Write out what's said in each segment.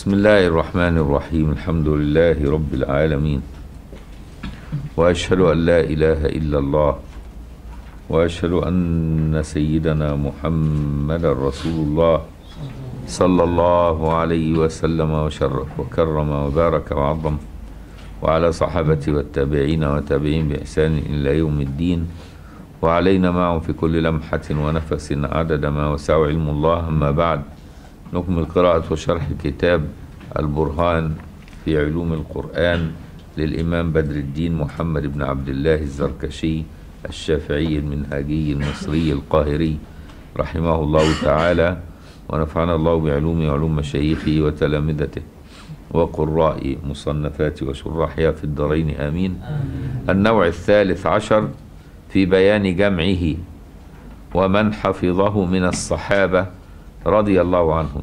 بسم الله الرحمن الرحيم الحمد لله رب العالمين واشهد ان لا اله الا الله واشهد ان سيدنا محمدا رسول الله صلى الله عليه وسلم وشرف وكرم وبارك وعظم وعلى صحابته والتابعين وتابعين باحسان الى يوم الدين وعلينا معهم في كل لمحه ونفس عدد ما وسع علم الله اما بعد نكمل قراءة وشرح كتاب البرهان في علوم القرآن للإمام بدر الدين محمد بن عبد الله الزركشي الشافعي المنهاجي المصري القاهري رحمه الله تعالى ونفعنا الله بعلوم وعلوم مشايخه وتلامذته وقراء مصنفاته وشراحها في الدارين آمين النوع الثالث عشر في بيان جمعه ومن حفظه من الصحابة رضي الله عنهم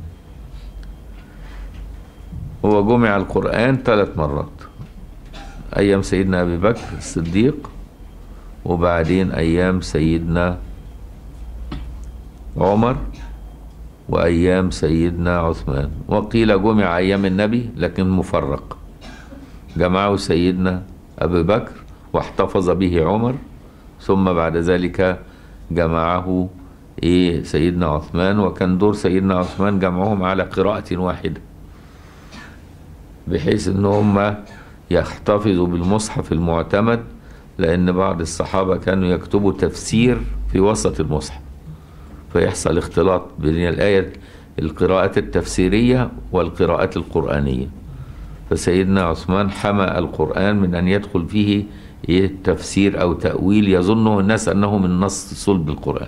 هو جمع القرآن ثلاث مرات أيام سيدنا أبي بكر الصديق وبعدين أيام سيدنا عمر وأيام سيدنا عثمان وقيل جمع أيام النبي لكن مفرق جمعه سيدنا أبي بكر واحتفظ به عمر ثم بعد ذلك جمعه ايه سيدنا عثمان وكان دور سيدنا عثمان جمعهم على قراءة واحدة بحيث ان هم يحتفظوا بالمصحف المعتمد لان بعض الصحابة كانوا يكتبوا تفسير في وسط المصحف فيحصل اختلاط بين الآية القراءات التفسيرية والقراءات القرآنية فسيدنا عثمان حمى القرآن من أن يدخل فيه إيه تفسير أو تأويل يظنه الناس أنه من نص صلب القرآن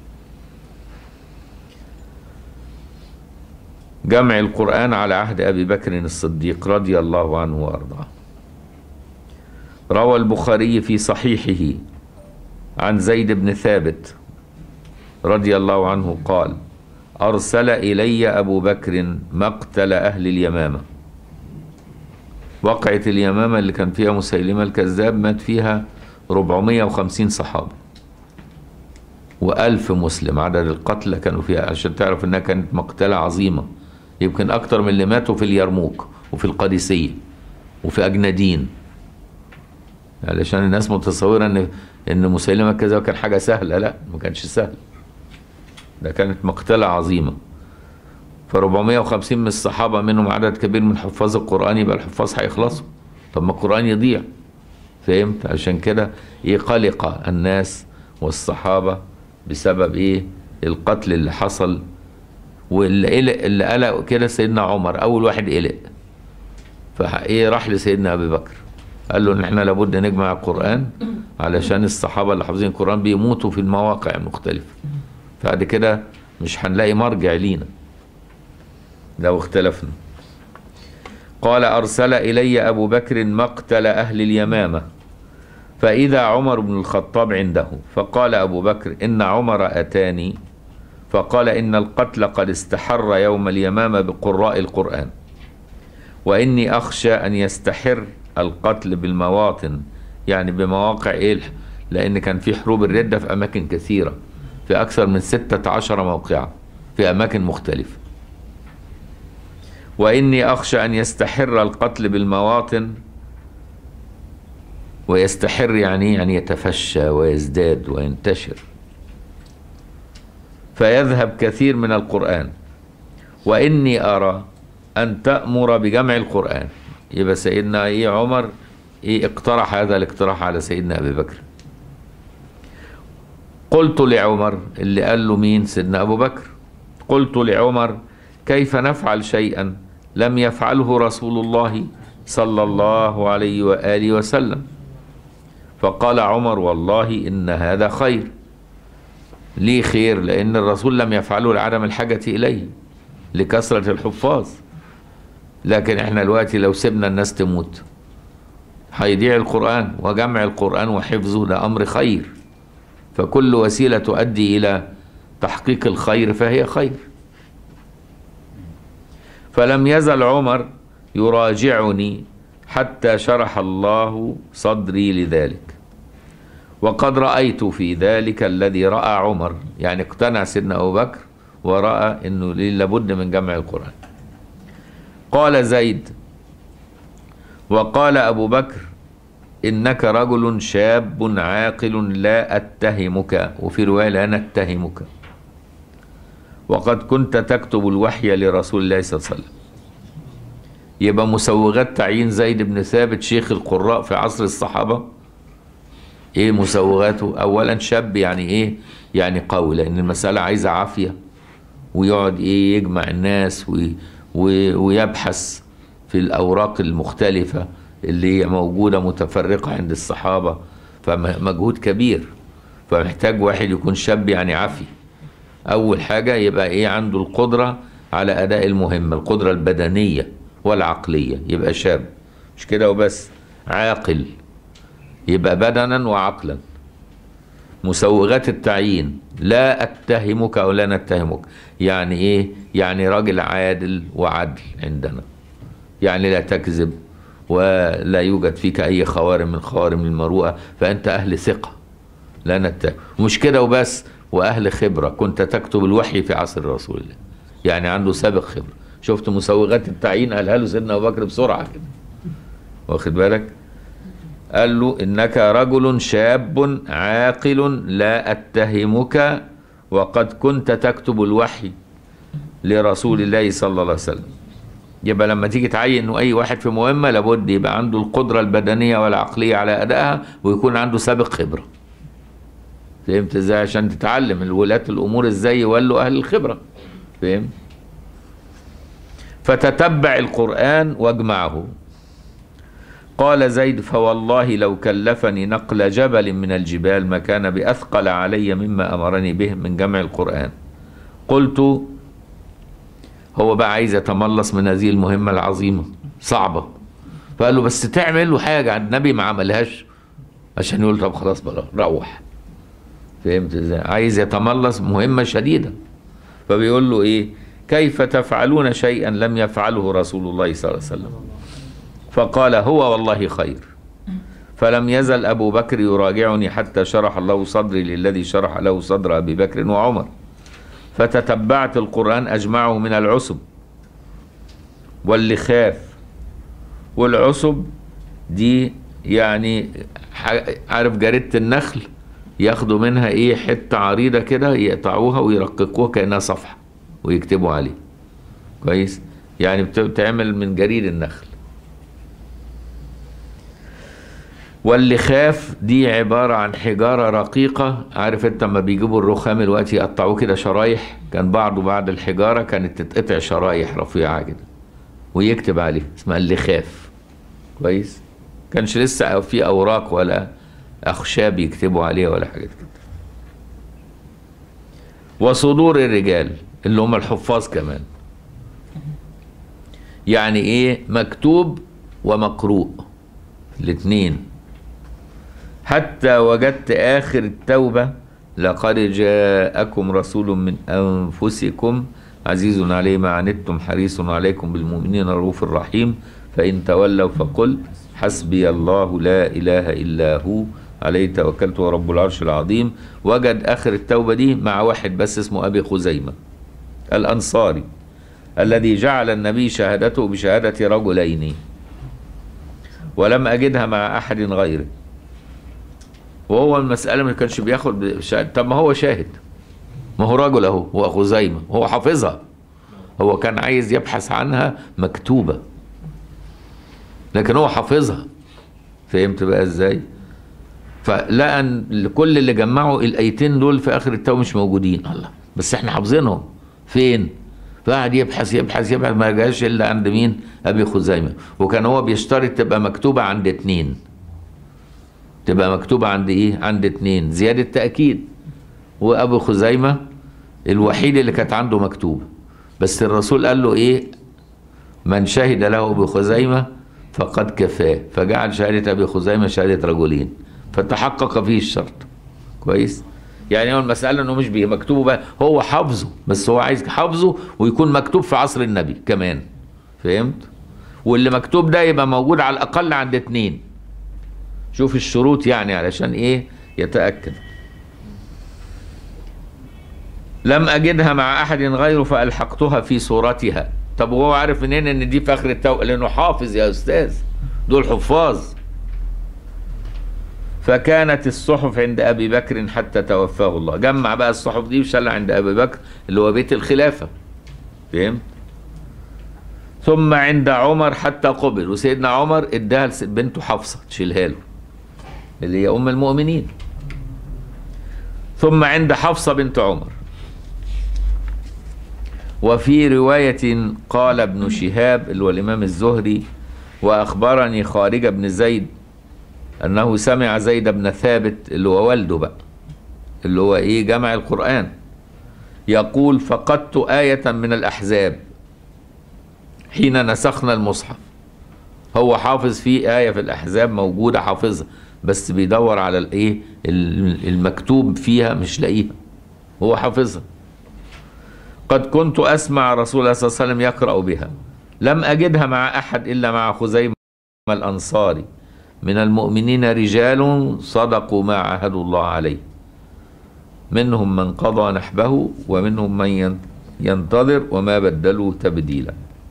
جمع القرآن على عهد أبي بكر الصديق رضي الله عنه وأرضاه روى البخاري في صحيحه عن زيد بن ثابت رضي الله عنه قال أرسل إلي أبو بكر مقتل أهل اليمامة وقعة اليمامة اللي كان فيها مسيلمة الكذاب مات فيها 450 صحابة وألف مسلم عدد القتلى كانوا فيها عشان تعرف إنها كانت مقتلة عظيمة يمكن أكتر من اللي ماتوا في اليرموك وفي القادسية وفي أجنادين علشان الناس متصورة إن إن مسيلمة كذا كان حاجة سهلة لا ما كانش سهل ده كانت مقتلة عظيمة ف 450 من الصحابة منهم عدد كبير من حفاظ القرآن يبقى الحفاظ هيخلصوا طب ما القرآن يضيع فهمت عشان كده يقلق الناس والصحابة بسبب ايه القتل اللي حصل واللي قلق اللي قلق كده سيدنا عمر اول واحد قلق فايه راح لسيدنا ابي بكر قال له ان احنا لابد نجمع القران علشان الصحابه اللي حافظين القران بيموتوا في المواقع المختلفه بعد كده مش هنلاقي مرجع لينا لو اختلفنا قال ارسل الي ابو بكر مقتل اهل اليمامه فإذا عمر بن الخطاب عنده فقال أبو بكر إن عمر أتاني فقال إن القتل قد استحر يوم اليمامة بقراء القرآن وإني أخشى أن يستحر القتل بالمواطن يعني بمواقع إيه لأن كان في حروب الردة في أماكن كثيرة في أكثر من ستة عشر موقعا في أماكن مختلفة وإني أخشى أن يستحر القتل بالمواطن ويستحر يعني يعني يتفشى ويزداد وينتشر فيذهب كثير من القرآن وإني أرى أن تأمر بجمع القرآن يبقى سيدنا إيه عمر إيه اقترح هذا الاقتراح على سيدنا أبي بكر قلت لعمر اللي قال له مين سيدنا أبو بكر قلت لعمر كيف نفعل شيئا لم يفعله رسول الله صلى الله عليه وآله وسلم فقال عمر والله إن هذا خير ليه خير لأن الرسول لم يفعله لعدم الحاجة إليه لكثرة الحفاظ لكن احنا دلوقتي لو سيبنا الناس تموت هيضيع القرآن وجمع القرآن وحفظه ده أمر خير فكل وسيلة تؤدي إلى تحقيق الخير فهي خير فلم يزل عمر يراجعني حتى شرح الله صدري لذلك وقد رأيت في ذلك الذي رأى عمر يعني اقتنع سيدنا أبو بكر ورأى أنه لابد من جمع القرآن قال زيد وقال أبو بكر إنك رجل شاب عاقل لا أتهمك وفي رواية لا نتهمك وقد كنت تكتب الوحي لرسول الله صلى الله عليه وسلم يبقى مسوغات تعيين زيد بن ثابت شيخ القراء في عصر الصحابة ايه مسوغاته اولا شاب يعني ايه يعني قوي لان المسألة عايزة عافية ويقعد ايه يجمع الناس وي وي ويبحث في الاوراق المختلفة اللي هي موجودة متفرقة عند الصحابة فمجهود كبير فمحتاج واحد يكون شاب يعني عافي اول حاجة يبقى ايه عنده القدرة على اداء المهمة القدرة البدنية والعقلية يبقى شاب مش كده وبس عاقل يبقى بدنا وعقلا مسوغات التعيين لا اتهمك او لا نتهمك يعني ايه يعني راجل عادل وعدل عندنا يعني لا تكذب ولا يوجد فيك اي خوارم من خوارم المروءه فانت اهل ثقه لا نتهم مش كده وبس واهل خبره كنت تكتب الوحي في عصر رسول الله يعني عنده سابق خبره شفت مسوغات التعيين قالها له سيدنا ابو بكر بسرعه كده واخد بالك قال له انك رجل شاب عاقل لا اتهمك وقد كنت تكتب الوحي لرسول الله صلى الله عليه وسلم يبقى لما تيجي تعين انه اي واحد في مهمه لابد يبقى عنده القدره البدنيه والعقليه على ادائها ويكون عنده سابق خبره فهمت ازاي عشان تتعلم الولاة الامور ازاي يولوا اهل الخبره فهمت فتتبع القران واجمعه قال زيد فوالله لو كلفني نقل جبل من الجبال ما كان باثقل علي مما امرني به من جمع القران قلت هو بقى عايز يتملص من هذه المهمه العظيمه صعبه فقال له بس تعمل له حاجه النبي ما عملهاش عشان يقول طب خلاص بقى روح فهمت ازاي عايز يتملص مهمه شديده فبيقول له ايه كيف تفعلون شيئا لم يفعله رسول الله صلى الله عليه وسلم فقال هو والله خير فلم يزل أبو بكر يراجعني حتى شرح الله صدري للذي شرح له صدر أبي بكر وعمر فتتبعت القرآن أجمعه من العسب واللخاف والعسب دي يعني عارف جريدة النخل ياخدوا منها ايه حتة عريضة كده يقطعوها ويرققوها كأنها صفحة ويكتبوا عليه كويس يعني بتعمل من جريد النخل واللخاف دي عبارة عن حجارة رقيقة عارف انت لما بيجيبوا الرخام الوقت يقطعوه كده شرايح كان بعضه بعد الحجارة كانت تتقطع شرايح رفيعة كده ويكتب عليه اسمها اللخاف كويس كانش لسه في اوراق ولا اخشاب يكتبوا عليها ولا حاجات كده وصدور الرجال اللي هم الحفاظ كمان يعني ايه مكتوب ومقروء الاثنين حتى وجدت آخر التوبة لقد جاءكم رسول من أنفسكم عزيز عليه ما عنتم حريص عليكم بالمؤمنين رؤوف رحيم فإن تولوا فقل حسبي الله لا إله إلا هو عليه توكلت ورب العرش العظيم وجد آخر التوبة دي مع واحد بس اسمه أبي خزيمة الأنصاري الذي جعل النبي شهادته بشهادة رجلين ولم أجدها مع أحد غيره وهو المسألة ما كانش بياخد شاهد طب ما هو شاهد ما هو راجل اهو هو خزيمة هو حافظها هو كان عايز يبحث عنها مكتوبة لكن هو حافظها فهمت بقى ازاي فلقى ان كل اللي جمعوا الايتين دول في اخر التوبه مش موجودين الله بس احنا حافظينهم فين فقعد يبحث يبحث يبحث ما جاش الا عند مين ابي خزيمه وكان هو بيشترط تبقى مكتوبه عند اتنين تبقى مكتوبة عند ايه عند اتنين زيادة تأكيد وابو خزيمة الوحيد اللي كانت عنده مكتوبة بس الرسول قال له ايه من شهد له ابو خزيمة فقد كفاه فجعل شهادة ابي خزيمة شهادة رجلين فتحقق فيه الشرط كويس يعني هو المسألة انه مش مكتوبه بقى هو حافظه بس هو عايز حافظه ويكون مكتوب في عصر النبي كمان فهمت واللي مكتوب ده يبقى موجود على الاقل عند اتنين شوف الشروط يعني علشان ايه يتأكد لم أجدها مع أحد غيره فألحقتها في صورتها طب وهو عارف منين ان دي في اخر التوبه لانه حافظ يا استاذ دول حفاظ فكانت الصحف عند ابي بكر حتى توفاه الله جمع بقى الصحف دي وشالها عند ابي بكر اللي هو بيت الخلافه فهمت ثم عند عمر حتى قبل وسيدنا عمر اداها بنته حفصه تشيلها له اللي هي ام المؤمنين ثم عند حفصه بنت عمر وفي رواية قال ابن شهاب اللي هو الإمام الزهري وأخبرني خارج بن زيد أنه سمع زيد بن ثابت اللي هو والده بقى اللي هو إيه جمع القرآن يقول فقدت آية من الأحزاب حين نسخنا المصحف هو حافظ فيه آية في الأحزاب موجودة حافظها بس بيدور على الإيه المكتوب فيها مش لاقيها هو حافظها قد كنت أسمع رسول الله صلى الله عليه وسلم يقرأ بها لم أجدها مع أحد إلا مع خزيمة الأنصاري من المؤمنين رجال صدقوا ما عاهدوا الله عليه منهم من قضى نحبه ومنهم من ينتظر وما بدلوا تبديلا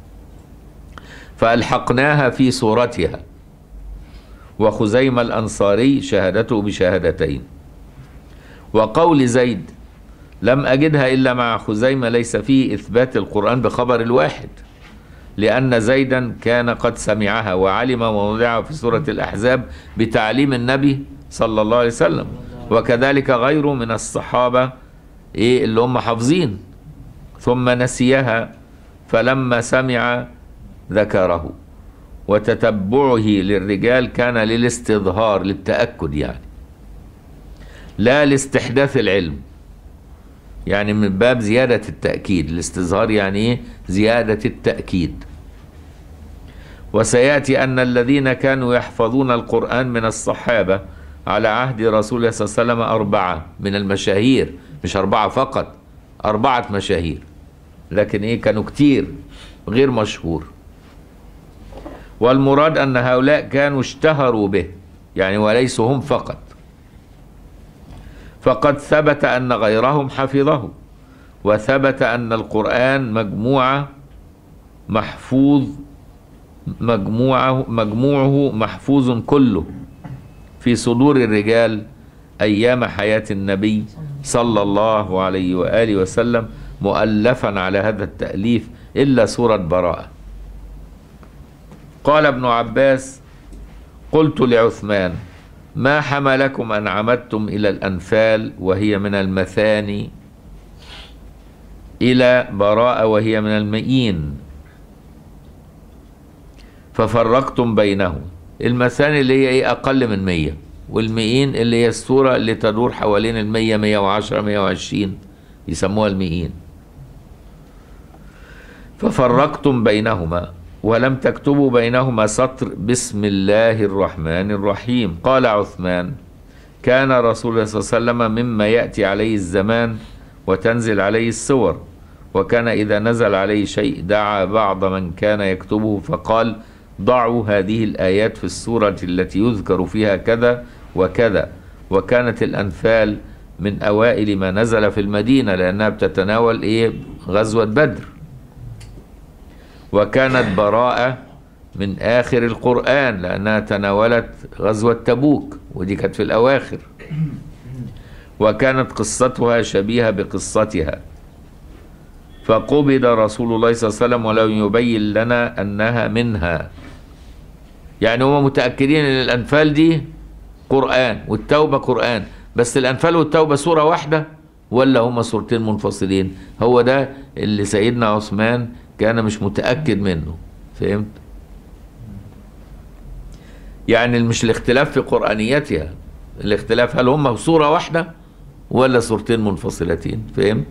فألحقناها في صورتها وخزيمة الأنصاري شهادته بشهادتين وقول زيد لم أجدها إلا مع خزيمة ليس فيه إثبات القرآن بخبر الواحد لأن زيدا كان قد سمعها وعلم موضعها في سورة الأحزاب بتعليم النبي صلى الله عليه وسلم وكذلك غيره من الصحابة إيه اللي هم حافظين ثم نسيها فلما سمع ذكره وتتبعه للرجال كان للاستظهار للتأكد يعني لا لاستحداث العلم يعني من باب زيادة التأكيد الاستظهار يعني ايه زيادة التأكيد وسيأتي أن الذين كانوا يحفظون القرآن من الصحابة على عهد رسول الله صلى الله عليه وسلم أربعة من المشاهير مش أربعة فقط أربعة مشاهير لكن إيه كانوا كتير غير مشهور والمراد أن هؤلاء كانوا اشتهروا به يعني وليسوا هم فقط فقد ثبت أن غيرهم حفظه وثبت أن القرآن مجموعة محفوظ مجموعه مجموعه محفوظ كله في صدور الرجال أيام حياة النبي صلى الله عليه وآله وسلم مؤلفا على هذا التأليف إلا سورة براءة قال ابن عباس قلت لعثمان ما حملكم أن عمدتم إلى الأنفال وهي من المثاني إلى براءة وهي من المئين ففرقتم بينهم المثاني اللي هي إيه أقل من مية والمئين اللي هي السورة اللي تدور حوالين المية مية وعشرة مية وعشرين يسموها المئين ففرقتم بينهما ولم تكتبوا بينهما سطر بسم الله الرحمن الرحيم قال عثمان كان رسول الله صلى الله عليه وسلم مما يأتي عليه الزمان وتنزل عليه السور وكان إذا نزل عليه شيء دعا بعض من كان يكتبه فقال ضعوا هذه الآيات في السورة التي يذكر فيها كذا وكذا وكانت الأنفال من أوائل ما نزل في المدينة لأنها بتتناول إيه غزوة بدر وكانت براءة من آخر القرآن لأنها تناولت غزوة تبوك ودي كانت في الأواخر وكانت قصتها شبيهة بقصتها فقبض رسول الله صلى الله عليه وسلم ولم يبين لنا أنها منها يعني هم متأكدين أن الأنفال دي قرآن والتوبة قرآن بس الأنفال والتوبة سورة واحدة ولا هما سورتين منفصلين هو ده اللي سيدنا عثمان كان مش متأكد منه فهمت يعني مش الاختلاف في قرآنيتها الاختلاف هل هم سورة واحدة ولا سورتين منفصلتين فهمت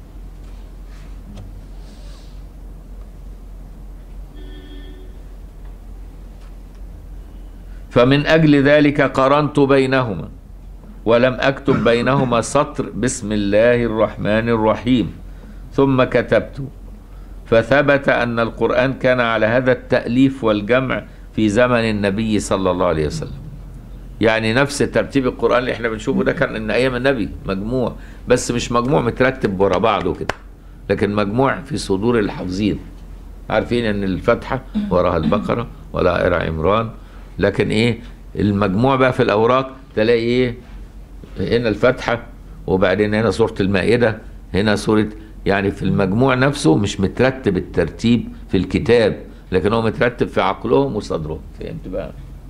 فمن أجل ذلك قرنت بينهما ولم أكتب بينهما سطر بسم الله الرحمن الرحيم ثم كتبت فثبت أن القرآن كان على هذا التأليف والجمع في زمن النبي صلى الله عليه وسلم يعني نفس ترتيب القرآن اللي احنا بنشوفه ده كان من أيام النبي مجموع بس مش مجموع مترتب ورا بعضه كده لكن مجموع في صدور الحافظين عارفين ان الفتحة وراها البقرة ولا آل عمران لكن ايه المجموع بقى في الأوراق تلاقي ايه هنا الفتحة وبعدين هنا سورة المائدة هنا سورة يعني في المجموع نفسه مش مترتب الترتيب في الكتاب لكن هو مترتب في عقلهم وصدرهم فهمت بقى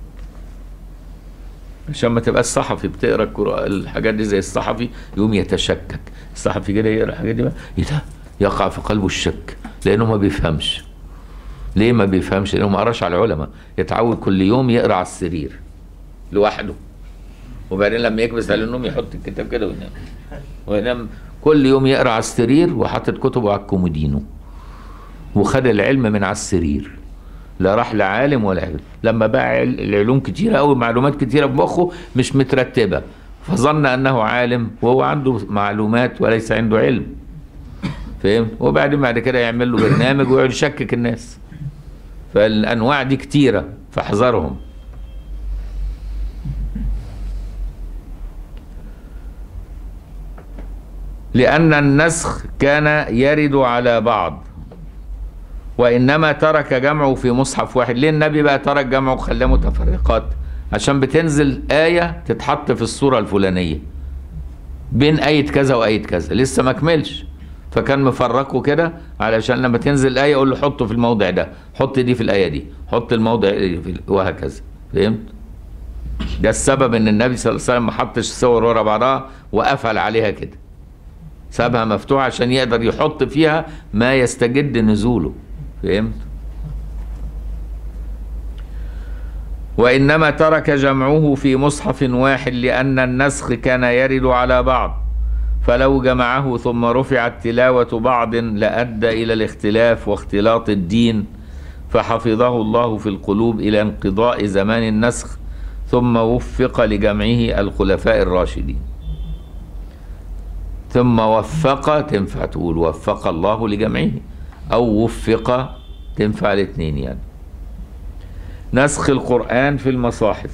عشان ما تبقى الصحفي بتقرا القرآن الحاجات دي زي الصحفي يقوم يتشكك الصحفي كده يقرا الحاجات دي بقى ايه ده يقع في قلبه الشك لانه ما بيفهمش ليه ما بيفهمش لانه ما قراش على العلماء يتعود كل يوم يقرا على السرير لوحده وبعدين لما يكبس على النوم يحط الكتاب كده وينام وينام كل يوم يقرا على السرير وحاطط كتبه على الكومودينو وخد العلم من على السرير لا راح لعالم ولا علم لما بقى عل- العلوم كتيرة أوي معلومات كتيرة في مخه مش مترتبة فظن أنه عالم وهو عنده معلومات وليس عنده علم فهمت وبعدين بعد كده يعمل له برنامج ويقعد يشكك الناس فالأنواع دي كتيرة فاحذرهم لأن النسخ كان يرد على بعض وإنما ترك جمعه في مصحف واحد ليه النبي بقى ترك جمعه وخلاه متفرقات عشان بتنزل آية تتحط في الصورة الفلانية بين آية كذا وآية كذا لسه ما كملش فكان مفرقه كده علشان لما تنزل آية يقول له حطه في الموضع ده حط دي في الآية دي حط الموضع دي في وهكذا فهمت ده السبب ان النبي صلى الله عليه وسلم ما حطش الصور ورا بعضها وقفل عليها كده سابها مفتوحة عشان يقدر يحط فيها ما يستجد نزوله فهمت وإنما ترك جمعه في مصحف واحد لأن النسخ كان يرد على بعض فلو جمعه ثم رفعت تلاوة بعض لأدى إلى الاختلاف واختلاط الدين فحفظه الله في القلوب إلى انقضاء زمان النسخ ثم وفق لجمعه الخلفاء الراشدين ثم وفق تنفع تقول وفق الله لجمعه أو وفق تنفع الاثنين يعني نسخ القرآن في المصاحف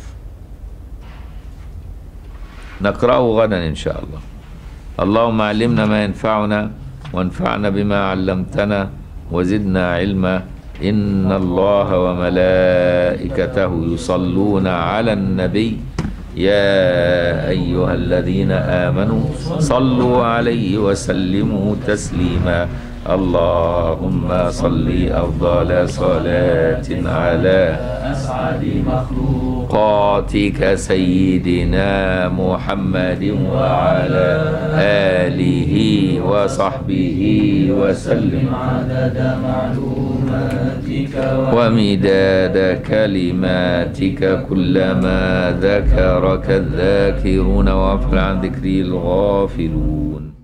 نقرأه غدا إن شاء الله اللهم علمنا ما ينفعنا وانفعنا بما علمتنا وزدنا علما إن الله وملائكته يصلون على النبي يا أيها الذين آمنوا صلوا عليه وسلموا تسليما اللهم صل أفضل صلاة على أسعد مخلوق قاتك سيدنا محمد وعلى آله وصحبه وسلم عدد معلوماتك ومداد كلماتك كلما ذكرك الذاكرون وافل عن ذكري الغافلون